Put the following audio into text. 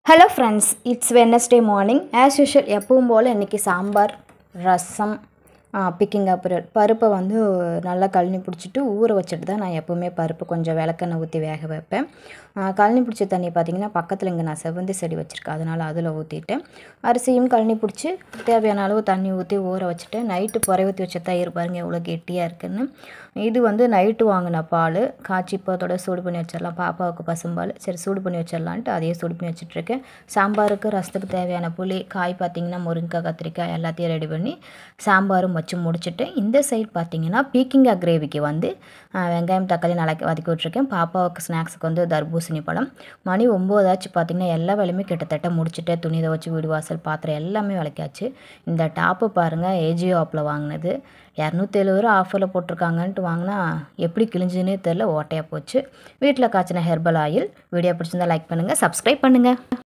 hello friends it's Wednesday morning as usual எப்பவும் போல் இன்றைக்கி சாம்பார் ரசம் பிக்கிங் அப் பருப்பை வந்து நல்லா கழனி பிடிச்சிட்டு ஊற வச்சுட்டு தான் நான் எப்போவுமே பருப்பு கொஞ்சம் விளக்கெண்ணெய் ஊற்றி வேக வைப்பேன் ஆ, கழனி பிடிச்ச தண்ணி பார்த்திங்கன்னா பக்கத்தில் இங்கே நான் செவ்வந்தி செடி வச்சுருக்கேன் அதனால் அதில் ஊற்றிட்டேன் அரிசியும் கழனி பிடிச்சி தேவையான அளவு தண்ணி ஊற்றி ஊற வச்சுட்டேன் நைட்டு புறை ஊற்றி வச்ச தயிர் பாருங்கள் எவ்வளோ கெட்டியாக இருக்குன்னு இது வந்து நைட்டு வாங்கின பால் காய்ச்சி இப்போ அதோட சூடு பண்ணி வச்சிடலாம் பாப்பாவுக்கு பசும்பால் சரி சூடு பண்ணி வச்சிடலான்ட்டு அதையே சூடு பண்ணி வச்சிட்ருக்கேன் சாம்பாருக்கு ரசத்துக்கு தேவையான புளி காய் பார்த்திங்கன்னா முருங்கைக்காய் கத்திரிக்காய் எல்லாத்தையும் ரெடி பண்ணி சாம்பாரும் வச்சு முடிச்சுட்டு இந்த சைடு பார்த்திங்கன்னா பீக்கிங்கா கிரேவிக்கு வந்து ஆ, வெங்காயம் தக்காளி நல்லா வதக்கி விட்ருக்கேன் பாப்பாவுக்கு ஸ்நாக்ஸுக்கு வந்து தர்பூசணி பழம் மணி ஒம்போதாச்சு பார்த்திங்கன்னா எல்லா வேலையுமே கிட்டத்தட்ட முடிச்சுட்டு துணி துவச்சி வீடு வாசல் பாத்திரம் எல்லாமே விளக்காச்சு இந்த டாப்பு பாருங்கள் ஏஜியோ ஆப்பில் வாங்கினது இரநூத்தி எழுபது ரூபா ஆஃபரில் போட்டிருக்காங்கன்ட்டு வாங்கினா எப்படி கிழிஞ்சுன்னே தெரில ஓட்டையாக போச்சு வீட்டில் காய்ச்சின ஹெர்பல் ஆயில் வீடியோ பிடிச்சிருந்தா லைக் பண்ணுங்கள் சப்ஸ்கிரைப் பண்ணுங்கள்